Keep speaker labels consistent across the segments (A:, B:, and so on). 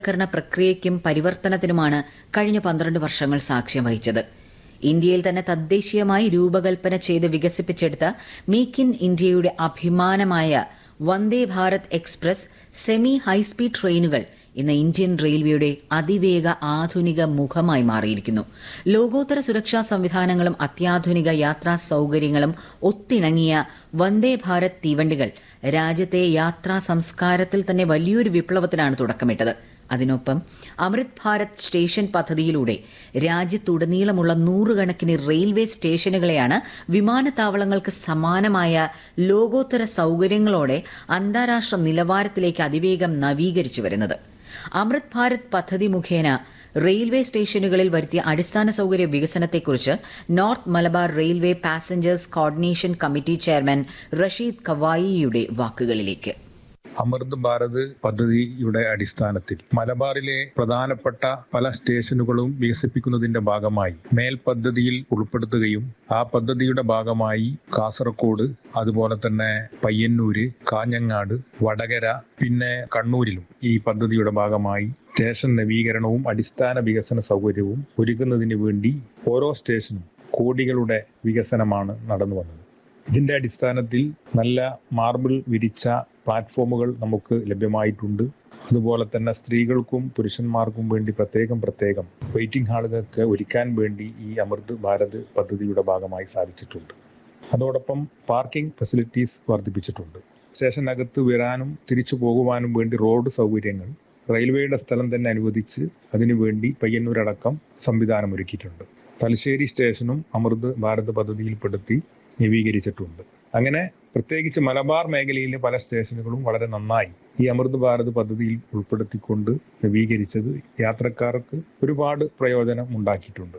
A: ക്കരണ പ്രക്രിയയ്ക്കും പരിവർത്തനത്തിനുമാണ് കഴിഞ്ഞ പന്ത്രണ്ട് വർഷങ്ങൾ സാക്ഷ്യം വഹിച്ചത് ഇന്ത്യയിൽ തന്നെ തദ്ദേശീയമായി രൂപകൽപ്പന ചെയ്ത് വികസിപ്പിച്ചെടുത്ത മേക്ക് ഇൻ ഇന്ത്യയുടെ അഭിമാനമായ Vande Bharat express semi high speed ട്രെയിനുകൾ ഇന്ന് ഇന്ത്യൻ റെയിൽവേയുടെ അതിവേഗ ആധുനിക മുഖമായി മാറിയിരിക്കുന്നു ലോകോത്തര സുരക്ഷാ സംവിധാനങ്ങളും അത്യാധുനിക യാത്രാ സൌകര്യങ്ങളും ഒത്തിണങ്ങിയ വന്ദേ ഭാരത് തീവണ്ടികൾ രാജ്യത്തെ യാത്രാ സംസ്കാരത്തിൽ തന്നെ വലിയൊരു വിപ്ലവത്തിനാണ് തുടക്കമിട്ടത് അതിനൊപ്പം അമൃത് ഭാരത് സ്റ്റേഷൻ പദ്ധതിയിലൂടെ രാജ്യത്തുടനീളമുള്ള നൂറുകണക്കിന് റെയിൽവേ സ്റ്റേഷനുകളെയാണ് വിമാനത്താവളങ്ങൾക്ക് സമാനമായ ലോകോത്തര സൌകര്യങ്ങളോടെ അന്താരാഷ്ട്ര നിലവാരത്തിലേക്ക് അതിവേഗം നവീകരിച്ചു വരുന്നത് അമൃത് ഭാരത് പദ്ധതി മുഖേന റെയിൽവേ സ്റ്റേഷനുകളിൽ വരുത്തിയ അടിസ്ഥാന സൌകര്യ വികസനത്തെക്കുറിച്ച് north Malabar railway passengers coordination committee chairman Rasheed കവായിയുടെ വാക്കുകളിലേക്ക്
B: അമൃത് ഭാരത് പദ്ധതിയുടെ അടിസ്ഥാനത്തിൽ മലബാറിലെ പ്രധാനപ്പെട്ട പല സ്റ്റേഷനുകളും വികസിപ്പിക്കുന്നതിന്റെ ഭാഗമായി മേൽ പദ്ധതിയിൽ ഉൾപ്പെടുത്തുകയും ആ പദ്ധതിയുടെ ഭാഗമായി കാസർഗോഡ് അതുപോലെ തന്നെ പയ്യന്നൂര് കാഞ്ഞങ്ങാട് വടകര പിന്നെ കണ്ണൂരിലും ഈ പദ്ധതിയുടെ ഭാഗമായി സ്റ്റേഷൻ നവീകരണവും അടിസ്ഥാന വികസന സൗകര്യവും ഒരുക്കുന്നതിന് വേണ്ടി ഓരോ സ്റ്റേഷനും കോടികളുടെ വികസനമാണ് നടന്നു വന്നത് ഇതിന്റെ അടിസ്ഥാനത്തിൽ നല്ല മാർബിൾ വിരിച്ച പ്ലാറ്റ്ഫോമുകൾ നമുക്ക് ലഭ്യമായിട്ടുണ്ട് അതുപോലെ തന്നെ സ്ത്രീകൾക്കും പുരുഷന്മാർക്കും വേണ്ടി പ്രത്യേകം പ്രത്യേകം വെയിറ്റിംഗ് ഹാളുകളൊക്കെ ഒരുക്കാൻ വേണ്ടി ഈ അമൃത് ഭാരത് പദ്ധതിയുടെ ഭാഗമായി സാധിച്ചിട്ടുണ്ട് അതോടൊപ്പം പാർക്കിംഗ് ഫെസിലിറ്റീസ് വർദ്ധിപ്പിച്ചിട്ടുണ്ട് സ്റ്റേഷനകത്ത് വരാനും തിരിച്ചു പോകുവാനും വേണ്ടി റോഡ് സൗകര്യങ്ങൾ റെയിൽവേയുടെ സ്ഥലം തന്നെ അനുവദിച്ച് അതിനുവേണ്ടി പയ്യന്നൂരടക്കം സംവിധാനം ഒരുക്കിയിട്ടുണ്ട് തലശ്ശേരി സ്റ്റേഷനും അമൃത് ഭാരത് പദ്ധതിയിൽപ്പെടുത്തി നവീകരിച്ചിട്ടുണ്ട് അങ്ങനെ പ്രത്യേകിച്ച് മലബാർ മേഖലയിലെ പല സ്റ്റേഷനുകളും വളരെ നന്നായി ഈ അമൃത് ഭാരത് പദ്ധതിയിൽ ഉൾപ്പെടുത്തിക്കൊണ്ട് നവീകരിച്ചത് യാത്രക്കാർക്ക് ഒരുപാട് പ്രയോജനം ഉണ്ടാക്കിയിട്ടുണ്ട്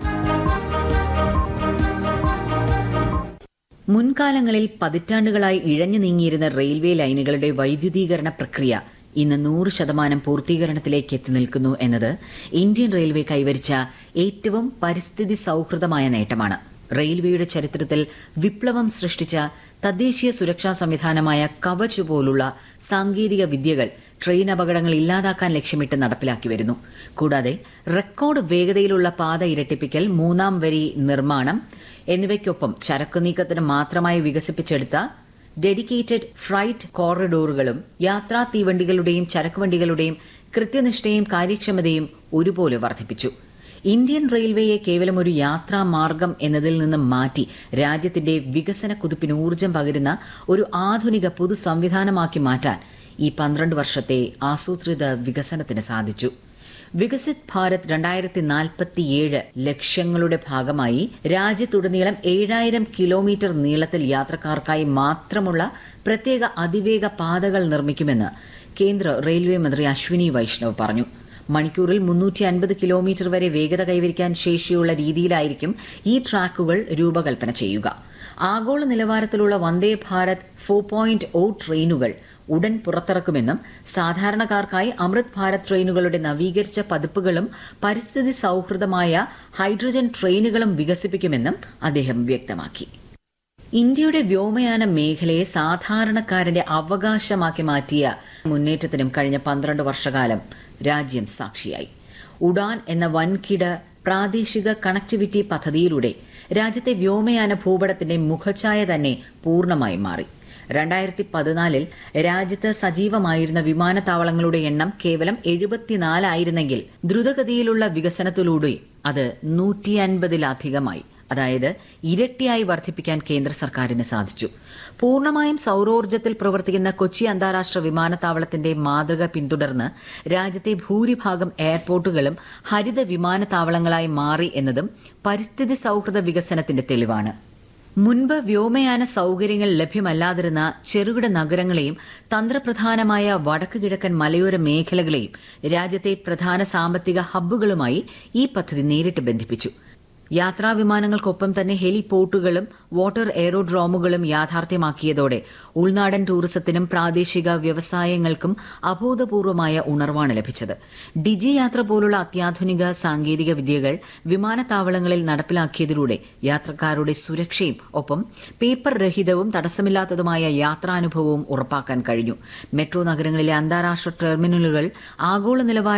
A: മുൻകാലങ്ങളിൽ പതിറ്റാണ്ടുകളായി ഇഴഞ്ഞു നീങ്ങിയിരുന്ന റെയിൽവേ ലൈനുകളുടെ വൈദ്യുതീകരണ പ്രക്രിയ ഇന്ന് നൂറ് ശതമാനം പൂർത്തീകരണത്തിലേക്ക് എത്തി നിൽക്കുന്നു എന്നത് ഇന്ത്യൻ റെയിൽവേ കൈവരിച്ച ഏറ്റവും പരിസ്ഥിതി സൌഹൃദമായ നേട്ടമാണ് റെയിൽവേയുടെ ചരിത്രത്തിൽ വിപ്ലവം സൃഷ്ടിച്ച തദ്ദേശീയ സുരക്ഷാ സംവിധാനമായ കവച് പോലുള്ള സാങ്കേതിക വിദ്യകൾ ട്രെയിൻ അപകടങ്ങൾ ഇല്ലാതാക്കാൻ ലക്ഷ്യമിട്ട് നടപ്പിലാക്കി വരുന്നു കൂടാതെ റെക്കോർഡ് വേഗതയിലുള്ള പാത ഇരട്ടിപ്പിക്കൽ മൂന്നാം വരി നിർമ്മാണം എന്നിവയ്ക്കൊപ്പം ചരക്കു നീക്കത്തിന് മാത്രമായി വികസിപ്പിച്ചെടുത്ത ഡെഡിക്കേറ്റഡ് ഫ്രൈറ്റ് കോറിഡോറുകളും യാത്രാ തീവണ്ടികളുടെയും ചരക്കുവണ്ടികളുടെയും കൃത്യനിഷ്ഠയും കാര്യക്ഷമതയും ഒരുപോലെ വർദ്ധിപ്പിച്ചു ഇന്ത്യൻ റെയിൽവേയെ കേവലം ഒരു യാത്രാ മാർഗം എന്നതിൽ നിന്ന് മാറ്റി രാജ്യത്തിന്റെ വികസന കുതിപ്പിന് ഊർജം പകരുന്ന ഒരു ആധുനിക പൊതു സംവിധാനമാക്കി മാറ്റാൻ ഈ പന്ത്രണ്ട് വർഷത്തെ ആസൂത്രിത വികസനത്തിന് സാധിച്ചു വികസിത് ഭാരത് രണ്ടായിരത്തി നാൽപ്പത്തിയേഴ് ലക്ഷ്യങ്ങളുടെ ഭാഗമായി രാജ്യത്തുടനീളം ഏഴായിരം കിലോമീറ്റർ നീളത്തിൽ യാത്രക്കാർക്കായി മാത്രമുള്ള പ്രത്യേക അതിവേഗ പാതകൾ നിർമ്മിക്കുമെന്ന് കേന്ദ്ര റെയിൽവേ മന്ത്രി അശ്വിനി വൈഷ്ണവ് പറഞ്ഞു മണിക്കൂറിൽ മുന്നൂറ്റി അൻപത് കിലോമീറ്റർ വരെ വേഗത കൈവരിക്കാൻ ശേഷിയുള്ള രീതിയിലായിരിക്കും ഈ ട്രാക്കുകൾ രൂപകൽപ്പന ചെയ്യുക ആഗോള നിലവാരത്തിലുള്ള Vande Bharat four point O ട്രെയിനുകൾ ഉടൻ പുറത്തിറക്കുമെന്നും സാധാരണക്കാർക്കായി അമൃത് ഭാരത് ട്രെയിനുകളുടെ നവീകരിച്ച പതിപ്പുകളും പരിസ്ഥിതി സൌഹൃദമായ ഹൈഡ്രജൻ ട്രെയിനുകളും വികസിപ്പിക്കുമെന്നും അദ്ദേഹം വ്യക്തമാക്കി ഇന്ത്യയുടെ വ്യോമയാന മേഖലയെ സാധാരണക്കാരന്റെ അവകാശമാക്കി മാറ്റിയ മുന്നേറ്റത്തിനും കഴിഞ്ഞ പന്ത്രണ്ട് വർഷകാലം രാജ്യം സാക്ഷിയായി ഉഡാൻ എന്ന വൻകിട പ്രാദേശിക കണക്ടിവിറ്റി പദ്ധതിയിലൂടെ രാജ്യത്തെ വ്യോമയാന ഭൂപടത്തിന്റെ മുഖഛായ തന്നെ പൂർണ്ണമായി മാറി രണ്ടായിരത്തി പതിനാലിൽ രാജ്യത്ത് സജീവമായിരുന്ന വിമാനത്താവളങ്ങളുടെ എണ്ണം കേവലം എഴുപത്തിനാലായിരുന്നെങ്കിൽ ദ്രുതഗതിയിലുള്ള വികസനത്തിലൂടെ അത് നൂറ്റി അൻപതിലധികമായി അതായത് ഇരട്ടിയായി വർദ്ധിപ്പിക്കാൻ കേന്ദ്ര സർക്കാരിന് സാധിച്ചു പൂർണ്ണമായും സൌരോർജ്ജത്തിൽ പ്രവർത്തിക്കുന്ന കൊച്ചി അന്താരാഷ്ട്ര വിമാനത്താവളത്തിന്റെ മാതൃക പിന്തുടർന്ന് രാജ്യത്തെ ഭൂരിഭാഗം എയർപോർട്ടുകളും ഹരിത വിമാനത്താവളങ്ങളായി മാറി എന്നതും പരിസ്ഥിതി സൌഹൃദ വികസനത്തിന്റെ തെളിവാണ് മുൻപ് വ്യോമയാന സൌകര്യങ്ങൾ ലഭ്യമല്ലാതിരുന്ന ചെറുകിട നഗരങ്ങളെയും തന്ത്രപ്രധാനമായ വടക്ക് കിഴക്കൻ മലയോര മേഖലകളെയും രാജ്യത്തെ പ്രധാന സാമ്പത്തിക ഹബ്ബുകളുമായി ഈ പദ്ധതി നേരിട്ട് ബന്ധിപ്പിച്ചു യാത്രാ വിമാനങ്ങൾക്കൊപ്പം തന്നെ ഹെലിപോർട്ടുകളും വാട്ടർ എയറോഡ്രോമുകളും യാഥാർത്ഥ്യമാക്കിയതോടെ ഉൾനാടൻ ടൂറിസത്തിനും പ്രാദേശിക വ്യവസായങ്ങൾക്കും അഭൂതപൂർവമായ ഉണർവാണ് ലഭിച്ചത് ഡിജി യാത്ര പോലുള്ള അത്യാധുനിക സാങ്കേതിക വിദ്യകൾ വിമാനത്താവളങ്ങളിൽ നടപ്പിലാക്കിയതിലൂടെ യാത്രക്കാരുടെ സുരക്ഷയും ഒപ്പം പേപ്പർ രഹിതവും തടസ്സമില്ലാത്തതുമായ യാത്രാനുഭവവും ഉറപ്പാക്കാൻ കഴിഞ്ഞു മെട്രോ നഗരങ്ങളിലെ അന്താരാഷ്ട്ര ടെർമിനലുകൾ ആഗോള നിലവാരം